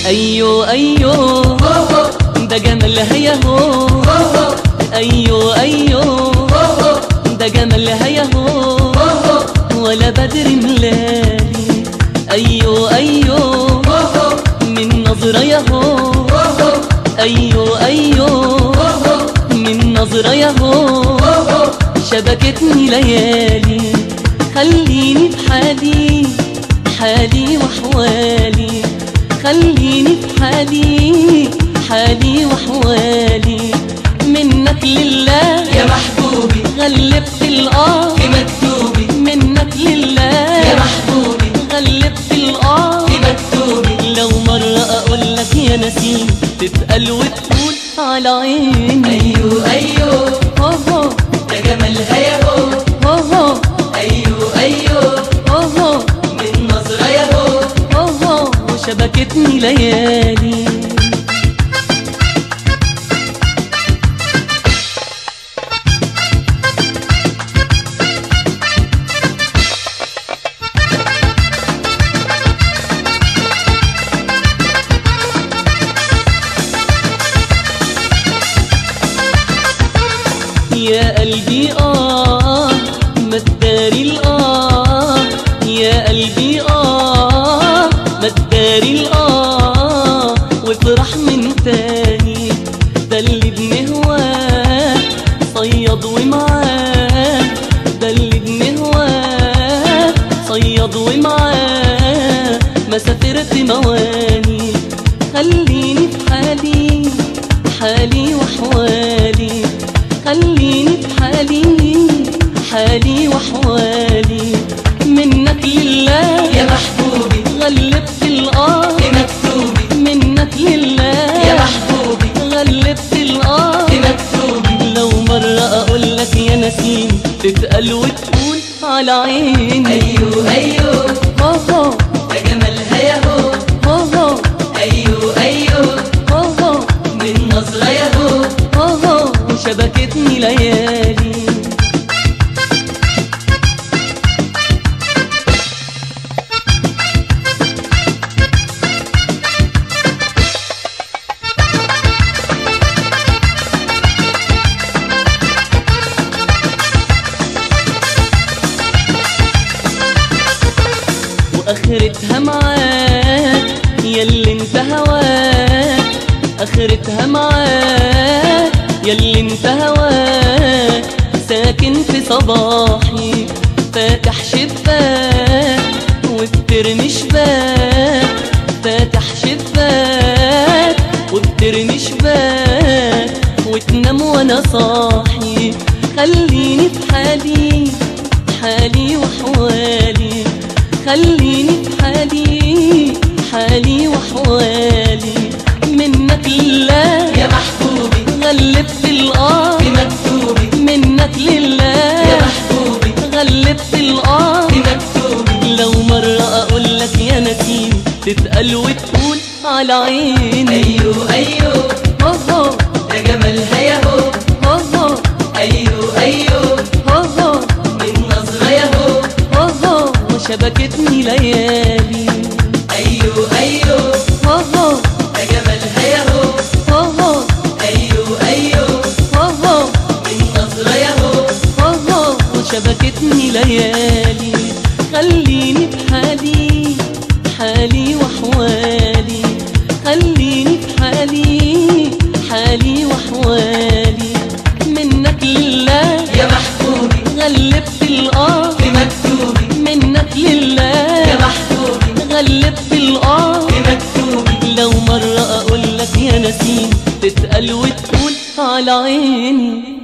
ايوه ايوه ده جمالها ياهو ايوه ايوه ده جمالها ياهو ولا بدر ملالي ايوه ايوه من نظرة ياهو ايوه ايوه من نظرة ياهو شبكتني ليالي خليني بحالي حالي وحوالي خليني بحالي حالي وحوالي منك لله يا محبوبي غلبت الآه في مكتوبي منك لله يا محبوبي غلبت الآه في مكتوبي لو مرة أقول لك يا نسيم تتقل وتقول على عيني أيوه أيوه أوه ده جمالها ياهو أوه أيوه أيوه أوه من نظرة ياهو أوه وشبكتني ليالي يا قلبي آه ما تداري الآه يا قلبي آه ما تداري الآه وافرح من تاني ده اللي بنهواه صياد ومعاه ده اللي بنهواه صياد ومعاه ما سافرت مواني خليني في حالي حالي وحوالي خليني بحالي حالي وحوالي منك لله يا محبوبي غلبت الآه في مكتوبي منك لله يا محبوبي غلبت الآه في مكتوبي لو مرة أقول لك يا نسيم تتقل وتقول على عيني أيوه أيوه أوه ده جمالها ياهو أوه أيوه أيوه أوه من نظرة ياهو أوه وشبكتني ليالي واخرتها معاك ياللي انت هواك اخرتها معاك ياللي انت هواك ساكن في صباحي فاتح شباك وبترمي شباك فاتح شباك وبترمي شباك وتنام وانا صاحي خليني في حالي حالي وحوالي خليني في حالي حالي وحوالي منك لله يا محبوبي غلبت الآه في مكتوبي منك يا لله محبوبي غلبت الآه في مكتوبي لو مرة أقول لك يا نسيم تتقل وتقول على عيني أيوه أيوه أوه ده جمالها ياهو أوه أيوه أيوه أوه من نظرة ياهو أوه وشبكتني ليالي أيوه أيوه أوه ده جمالها ياهو أوه أيوه أيوه أوه من نظرة ياهو أوه وشبكتني ليالي خليني بحالي حالي وحوالي خليني بحالي حالي وحوالي منك لله يا محبوبي غلبت الآه في مكتوبي منك لله يا محبوبي غلبت الآه في مكتوبي لو مرة أقول لك يا نسيم تتقل وتقول على عيني